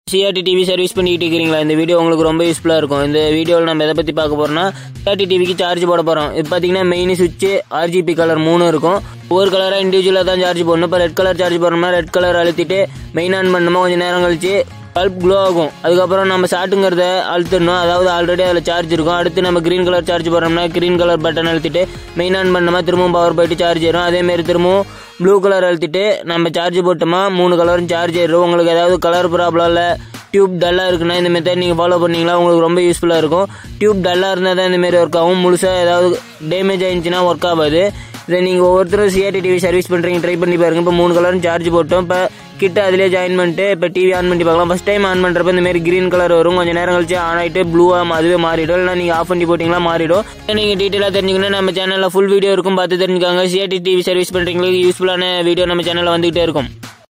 CRT TV service பண்ணிட்டு இருக்கிறீங்களா இந்த வீடியோ உங்களுக்கு ரொம்ப யூஸ்ஃபுல்லாக இருக்கும் இந்த வீடியோவில் நம்ம எதை பற்றி பார்க்க போறோம்னா சிஆர்டி டிவிக்கு சார்ஜ் போட போகிறோம் இப்போ பார்த்தீங்கன்னா மெயின் சுவிட்ச் ஆர்ஜிபி கலர் மூணு இருக்கும் ஒவ்வொரு கலராக இண்டிவிஜுவலாக தான் சார்ஜ் போடணும் இப்போ ரெட் கலர் சார்ஜ் போடணும்னா ரெட் கலர் அழுத்திட்டு மெயின் ஆன் பண்ணணுமா கொஞ்சம் நேரம் கழிச்சு பல்ப் க்ளோ ஆகும் அதுக்கப்புறம் நம்ம ஷார்ட்டுங்கிறத அழுத்திடணும் அதாவது ஆல்ரெடி அதில் சார்ஜ் இருக்கும் அடுத்து நம்ம க்ரீன் கலர் சார்ஜ் போடுறோம்னா க்ரீன் கலர் பட்டன் அழுத்திட்டு மெயின் ஆன் பண்ணோமா திரும்பவும் பவர் போயிட்டு சார்ஜ் ஏறும் அதேமாரி திரும்பவும் ப்ளூ கலர் அழுத்திட்டு நம்ம சார்ஜ் போட்டோமா மூணு கலரும் சார்ஜ் ஏறும் உங்களுக்கு ஏதாவது கலர் ப்ராப்ளம் இல்லை டியூப் டல்லாக இருக்குன்னா இந்த மெத்தட் நீங்கள் ஃபாலோ பண்ணீங்களா உங்களுக்கு ரொம்ப யூஸ்ஃபுல்லாக இருக்கும் டியூப் டல்லாக இருந்தால் தான் இந்த மாதிரி ஒர்க் ஆகும் முழுசாக ஏதாவது டேமேஜ் ஆயிருந்துச்சுன்னா ஒர்க் ஆகாது இதை நீங்கள் ஒவ்வொருத்தரும் சிஆர்டி டிவி சர்வீஸ் பண்ணுறீங்க ட்ரை பண்ணி பாருங்க இப்போ மூணு கலரும் சார்ஜ் போட்டோம் இப்போ கிட்ட அதிலே ஜாயின் பண்ணிட்டு இப்போ டிவி ஆன் பண்ணி பார்க்கலாம் ஃபஸ்ட் டைம் ஆன் பண்ணுறப்ப இந்த மாதிரி க்ரீன் கலர் வரும் கொஞ்சம் நேரம் கழிச்சு ஆன் ஆகிட்டு ப்ளூவாக அதுவே மாறிடும் இல்லை நீங்கள் ஆஃப் பண்ணி போட்டிங்களா மாறிடும் நீங்கள் டீட்டெயிலாக தெரிஞ்சுக்கணும் நம்ம சேனலில் ஃபுல் வீடியோ இருக்கும் பார்த்து தெரிஞ்சுக்காங்க சிஆர்டி டிவி சர்வீஸ் பண்ணுறீங்களுக்கு யூஸ்ஃபுல்லான வீடியோ நம்ம சேனலில் வந்துகிட்டே இருக்கும்